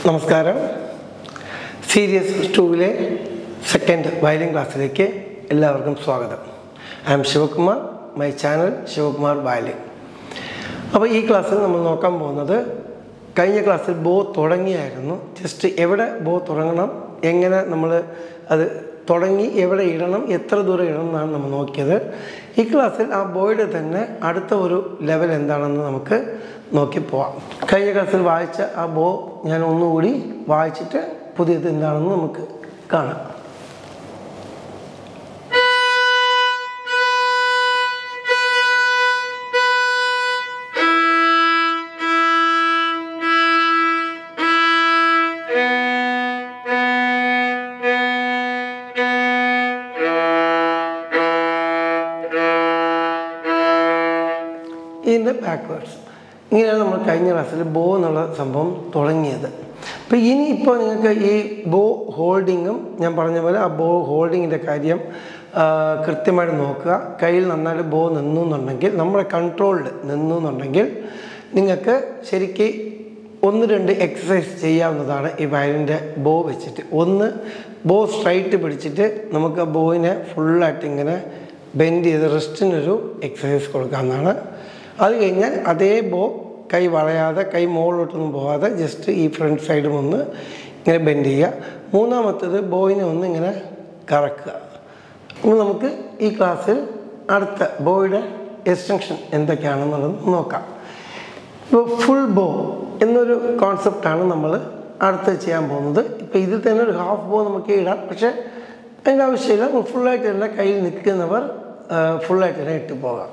നമസ്കാരം serious ടൂവിലെ second violin ക്ലാസ്സിലേക്ക് എല്ലാവർക്കും സ്വാഗതം I'm Sivakumar my channel Sivakumar violin അപ്പോൾ ഈ ക്ലാസ്സിൽ നമ്മൾ നോക്കാൻ പോകുന്നത് കഴിഞ്ഞ ക്ലാസ്സിൽ ബോ തുടങ്ങിയായിരുന്നു ജസ്റ്റ് എവിടെ ബോ തുടങ്ങണം എങ്ങനെ നമ്മൾ അത് തുടങ്ങി എവിടെ ഇടണം എത്ര ദൂരം ഇടണം എന്നാണ് നമ്മൾ നോക്കിയത് ഈ ക്ലാസ്സിൽ ആ ബോയുടെ തന്നെ അടുത്ത ഒരു ലെവൽ എന്താണെന്ന് നമുക്ക് നോക്കി പോവാം കഴിഞ്ഞ ക്ലാസ്സിൽ വായിച്ച ആ ബോ ഞാൻ ഒന്നുകൂടി വായിച്ചിട്ട് പുതിയത് എന്താണെന്ന് നമുക്ക് കാണാം ഇതിൻ്റെ ബാക്ക്വേർഡ്സ് ഇങ്ങനെയാണ് നമ്മൾ കഴിഞ്ഞ ക്ലാസ്സിൽ ബോ എന്നുള്ള സംഭവം തുടങ്ങിയത് അപ്പോൾ ഇനി ഇപ്പോൾ നിങ്ങൾക്ക് ഈ ബോ ഹോൾഡിങ്ങും ഞാൻ പറഞ്ഞ പോലെ ആ ബോ ഹോൾഡിങ്ങിൻ്റെ കാര്യം ആ, കൃത്യമായിട്ട് നോക്കുക കയ്യിൽ നന്നായിട്ട് ബോ നിന്നു എന്നുണ്ടെങ്കിൽ നമ്മുടെ കൺട്രോളിൽ നിന്നു എന്നുണ്ടെങ്കിൽ നിങ്ങൾക്ക് ശരിക്ക് ഒന്ന് രണ്ട് എക്സസൈസ് ചെയ്യാവുന്നതാണ് ഈ വയലിൻ്റെ ബോ വെച്ചിട്ട് ഒന്ന് ബോ സ്ട്രൈറ്റ് പിടിച്ചിട്ട് നമുക്ക് ആ ബോയിനെ ഫുള്ളായിട്ട് ഇങ്ങനെ ബെൻഡ് ചെയ്ത് റെസ്റ്റിനൊരു എക്സസൈസ് കൊടുക്കാവുന്നതാണ് അത് കഴിഞ്ഞാൽ അതേ ബോ കൈ വളയാതെ കൈ മുകളിലോട്ടൊന്നും പോകാതെ ജസ്റ്റ് ഈ ഫ്രണ്ട് സൈഡും ഒന്ന് ഇങ്ങനെ ബെൻഡ് ചെയ്യുക മൂന്നാമത്തത് ബോയിനെ ഒന്ന് ഇങ്ങനെ കറക്കുക അപ്പോൾ നമുക്ക് ഈ ക്ലാസ്സിൽ അടുത്ത ബോയുടെ എക്സ്റ്റൻഷൻ എന്തൊക്കെയാണെന്നുള്ളത് നോക്കാം ഇപ്പോൾ ഫുൾ ബോ എന്നൊരു കോൺസെപ്റ്റാണ് നമ്മൾ അടുത്ത് ചെയ്യാൻ പോകുന്നത് ഇപ്പോൾ ഇതിൽ തന്നെ ഒരു ഹാഫ് ബോ നമുക്ക് ഇടാം പക്ഷേ അതിൻ്റെ ആവശ്യമില്ല ഫുള്ളായിട്ട് തന്നെ കയ്യിൽ നിൽക്കുന്നവർ ഫുള്ളായിട്ട് തന്നെ ഇട്ട് പോകാം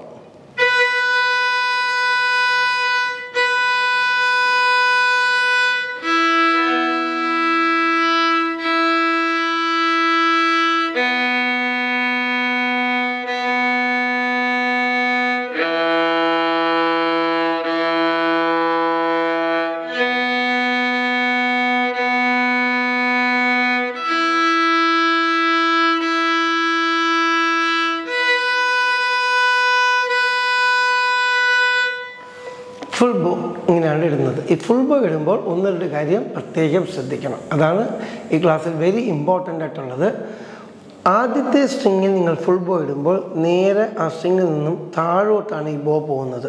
ഫുൾ ബോ ഇങ്ങനെയാണ് ഇടുന്നത് ഈ ഫുൾ ബോ ഇടുമ്പോൾ ഒന്ന് രണ്ട് കാര്യം പ്രത്യേകം ശ്രദ്ധിക്കണം അതാണ് ഈ ക്ലാസ്സിൽ വെരി ഇമ്പോർട്ടൻ്റ് ആയിട്ടുള്ളത് ആദ്യത്തെ സ്ട്രിങ്ങിൽ നിങ്ങൾ ഫുൾ ബോ ഇടുമ്പോൾ നേരെ ആ സ്ട്രിങ്ങിൽ നിന്നും താഴോട്ടാണ് ഈ ബോ പോകുന്നത്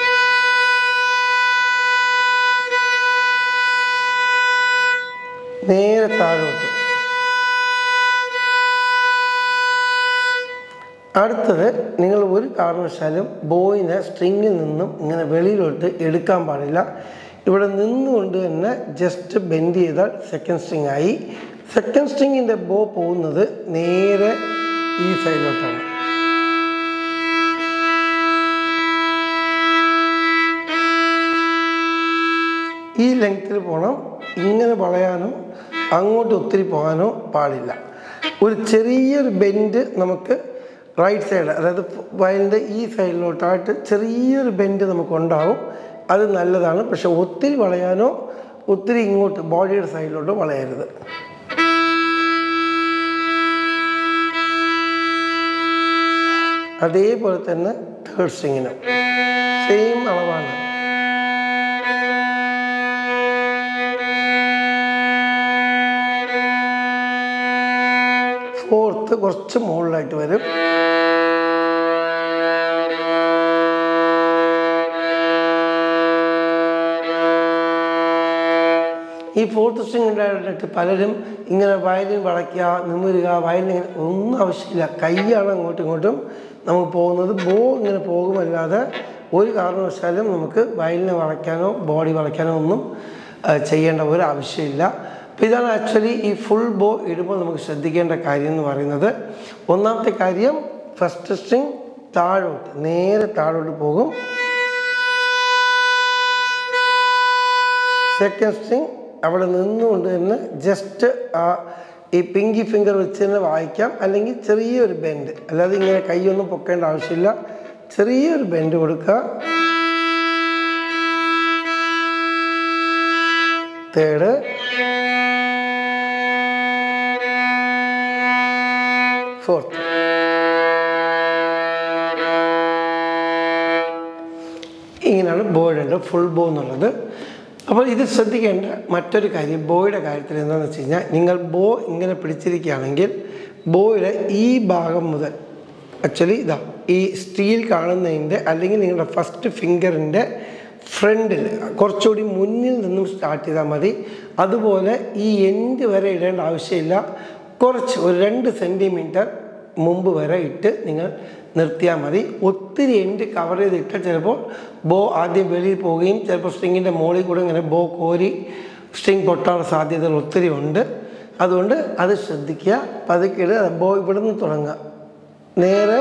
നേരെ താഴോട്ട് അടുത്തത് നിങ്ങൾ ഒരു കാരണവശാലും ബോയിനെ സ്ട്രിങ്ങിൽ നിന്നും ഇങ്ങനെ വെളിയിലോട്ട് എടുക്കാൻ പാടില്ല ഇവിടെ നിന്നുകൊണ്ട് തന്നെ ജസ്റ്റ് ബെൻഡ് ചെയ്താൽ സെക്കൻഡ് സ്ട്രിങ് ആയി സെക്കൻഡ് സ്ട്രിങ്ങിൻ്റെ ബോ പോകുന്നത് നേരെ ഈ സൈഡിലോട്ടാണ് ഈ ലെങ്ത്തിൽ പോകണം ഇങ്ങനെ വളയാനോ അങ്ങോട്ട് ഒത്തിരി പോകാനോ പാടില്ല ഒരു ചെറിയൊരു ബെൻഡ് നമുക്ക് റൈറ്റ് സൈഡ് അതായത് വയലിൻ്റെ ഈ സൈഡിലോട്ടായിട്ട് ചെറിയൊരു ബെൻഡ് നമുക്കുണ്ടാവും അത് നല്ലതാണ് പക്ഷെ ഒത്തിരി വളയാനോ ഒത്തിരി ഇങ്ങോട്ട് ബോഡിയുടെ സൈഡിലോട്ടോ വളയരുത് അതേപോലെ തന്നെ തേർഡ് സ്ട്രിങ്ങിനും സെയിം അളവാണ് ഫോർത്ത് കുറച്ച് മുകളിലായിട്ട് വരും ഈ ഫോർത്ത് സ്ട്രിങ്ങിൻ്റെ പലരും ഇങ്ങനെ വയലിൻ വളയ്ക്കുക നിമിരുക വയലിൻ ഇങ്ങനെ ഒന്നും ആവശ്യമില്ല കൈയാണ് അങ്ങോട്ടും ഇങ്ങോട്ടും നമുക്ക് പോകുന്നത് ബോ ഇങ്ങനെ പോകുമല്ലാതെ ഒരു കാരണവശാലും നമുക്ക് വയലിനെ വളയ്ക്കാനോ ബോഡി വളയ്ക്കാനോ ഒന്നും ആ, ചെയ്യേണ്ട ഒരു ആവശ്യമില്ല അപ്പോൾ ഇതാണ് ആക്ച്വലി ഈ ഫുൾ ബോ ഇടുമ്പോൾ നമുക്ക് ശ്രദ്ധിക്കേണ്ട കാര്യം എന്ന് പറയുന്നത് ഒന്നാമത്തെ കാര്യം ഫസ്റ്റ് സ്ട്രിങ് താഴോട്ട് നേരെ താഴോട്ട് പോകും സെക്കൻഡ് സ്ട്രിങ് അവിടെ നിന്നുകൊണ്ട് തന്നെ ജസ്റ്റ് ആ ഈ പിങ്കി ഫിംഗർ വെച്ച് തന്നെ വായിക്കാം അല്ലെങ്കിൽ ചെറിയൊരു ബെൻഡ് അല്ലാതെ ഇങ്ങനെ കൈയൊന്നും പൊക്കേണ്ട ആവശ്യമില്ല ചെറിയൊരു ബെൻഡ് കൊടുക്കുക തേർഡ് ഫോർത്ത് ഇങ്ങനെയാണ് ബോ ഇടേണ്ടത് ഫുൾ ബോ എന്നുള്ളത് അപ്പോൾ ഇത് ശ്രദ്ധിക്കേണ്ട മറ്റൊരു കാര്യം ബോയുടെ കാര്യത്തിൽ എന്താണെന്ന് വെച്ച് കഴിഞ്ഞാൽ നിങ്ങൾ ബോ ഇങ്ങനെ പിടിച്ചിരിക്കുകയാണെങ്കിൽ ബോയുടെ ഈ ഭാഗം മുതൽ ആക്ച്വലി ഇതാ ഈ സ്റ്റീൽ കാണുന്നതിൻ്റെ അല്ലെങ്കിൽ നിങ്ങളുടെ ഫസ്റ്റ് ഫിംഗറിൻ്റെ ഫ്രണ്ടിൽ കുറച്ചുകൂടി മുന്നിൽ നിന്നും സ്റ്റാർട്ട് ചെയ്താൽ മതി അതുപോലെ ഈ എൻഡ് വരെ ഇടേണ്ട ആവശ്യമില്ല കുറച്ച് ഒരു രണ്ട് സെൻറ്റിമീറ്റർ മുമ്പ് വരെ ഇട്ട് നിങ്ങൾ നിർത്തിയാൽ മതി ഒത്തിരി എൻഡ് കവർ ചെയ്തിട്ട് ചിലപ്പോൾ ബോ ആദ്യം വെളിയിൽ പോവുകയും ചിലപ്പോൾ സ്ട്രിങ്ങിൻ്റെ മുകളിൽ കൂടെ ഇങ്ങനെ ബോ കോരി സ്ട്രിങ് പൊട്ടാനുള്ള സാധ്യതകൾ ഒത്തിരി ഉണ്ട് അതുകൊണ്ട് അത് ശ്രദ്ധിക്കുക പതുക്കെ ബോ ഇവിടുന്ന് തുടങ്ങുക നേരെ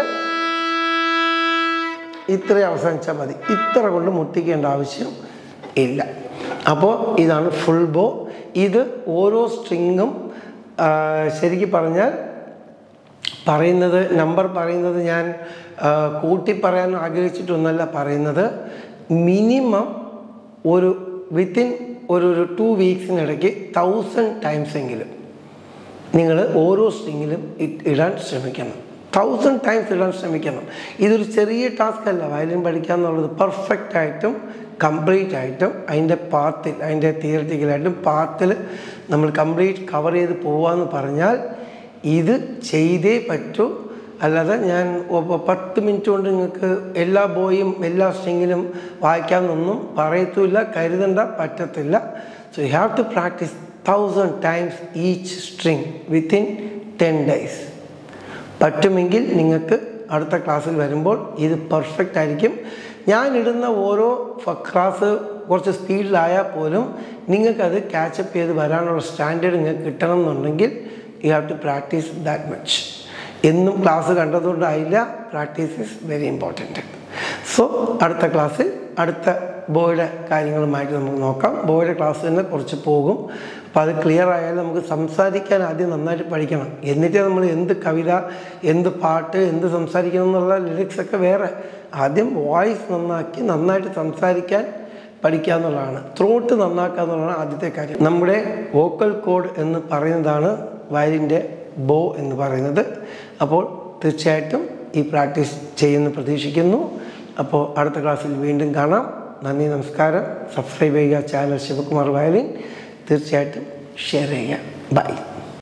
ഇത്ര അവസാനിച്ചാൽ മതി ഇത്ര കൊണ്ട് മുട്ടിക്കേണ്ട ആവശ്യം ഇല്ല അപ്പോൾ ഇതാണ് ഫുൾ ബോ ഇത് ഓരോ സ്ട്രിങ്ങും ശരിക്കും പറഞ്ഞാൽ പറയുന്നത് നമ്പർ പറയുന്നത് ഞാൻ ആ, കൂട്ടി പറയാൻ ആഗ്രഹിച്ചിട്ടൊന്നല്ല പറയുന്നത് മിനിമം ഒരു വിത്തിൻ ഒരു ഒരു ടു വീക്സിനിടയ്ക്ക് തൗസൻഡ് ടൈംസ് എങ്കിലും നിങ്ങൾ ഓരോ സ്ട്രിങ്ങിലും ഇടാൻ ശ്രമിക്കണം തൗസൻഡ് ടൈംസ് ഇടാൻ ശ്രമിക്കണം ഇതൊരു ചെറിയ ടാസ്ക് അല്ല വയലിൻ പഠിക്കുക എന്നുള്ളത് പെർഫെക്റ്റ് ആയിട്ടും കംപ്ലീറ്റ് ആയിട്ടും അതിൻ്റെ പാത്തിൽ അതിൻ്റെ തിയററ്റിക്കലായിട്ടും പാത്തിൽ നമ്മൾ കംപ്ലീറ്റ് കവർ ചെയ്ത് പോവാന്ന് പറഞ്ഞാൽ ഇത് ചെയ്തേ പറ്റൂ അല്ലാതെ ഞാൻ ഒ- പത്ത് മിനിറ്റ് കൊണ്ട് നിങ്ങൾക്ക് എല്ലാ ബോയും എല്ലാ സ്ട്രിങ്ങിലും വായിക്കാമെന്നൊന്നും പറയത്തുമില്ല കരുതണ്ട പറ്റത്തില്ല so you have to practise thousand times each string within ten days പറ്റുമെങ്കിൽ നിങ്ങൾക്ക് അടുത്ത ക്ലാസ്സിൽ വരുമ്പോൾ ഇത് പെർഫെക്റ്റ് ആയിരിക്കും ഞാൻ ഇടുന്ന ഓരോ ഫ- ക്ലാസ് കുറച്ച് സ്പീഡിലായാൽ പോലും നിങ്ങൾക്കത് ക്യാച്ചപ്പ് ചെയ്ത് വരാനുള്ള സ്റ്റാൻഡേർഡ് നിങ്ങൾക്ക് കിട്ടണം എന്നുണ്ടെങ്കിൽ you have to practise that much എന്നും ക്ലാസ് കണ്ടതുകൊണ്ടായില്ല practice is very important so അടുത്ത ക്ലാസ്സിൽ അടുത്ത ബോയുടെ കാര്യങ്ങളുമായിട്ട് നമുക്ക് നോക്കാം ബോയുടെ ക്ലാസ് തന്നെ കുറച്ച് പോകും അപ്പോൾ അത് ക്ലിയർ ആയാൽ നമുക്ക് സംസാരിക്കാൻ ആദ്യം നന്നായിട്ട് പഠിക്കണം എന്നിട്ട് നമ്മൾ എന്ത് കവിത എന്ത് പാട്ട് എന്ത് സംസാരിക്കണം എന്നുള്ള ലിറിക്സ് ഒക്കെ വേറെ ആദ്യം വോയിസ് നന്നാക്കി നന്നായിട്ട് സംസാരിക്കാൻ പഠിക്കുക എന്നുള്ളതാണ് ത്രോട്ട് നന്നാക്കുക എന്നുള്ളതാണ് ആദ്യത്തെ കാര്യം നമ്മുടെ വോക്കൽ കോഡ് എന്ന് പറയുന്നതാണ് വയലിൻ്റെ ബോ എന്ന് പറയുന്നത് അപ്പോൾ തീർച്ചയായിട്ടും ഈ പ്രാക്ടീസ് ചെയ്യുമെന്ന് പ്രതീക്ഷിക്കുന്നു അപ്പോൾ അടുത്ത ക്ലാസ്സിൽ വീണ്ടും കാണാം നന്ദി നമസ്കാരം സബ്സ്ക്രൈബ് ചെയ്യുക ചാനൽ ശിവകുമാർ വയലിൻ തീർച്ചയായിട്ടും ഷെയർ ചെയ്യുക ബൈ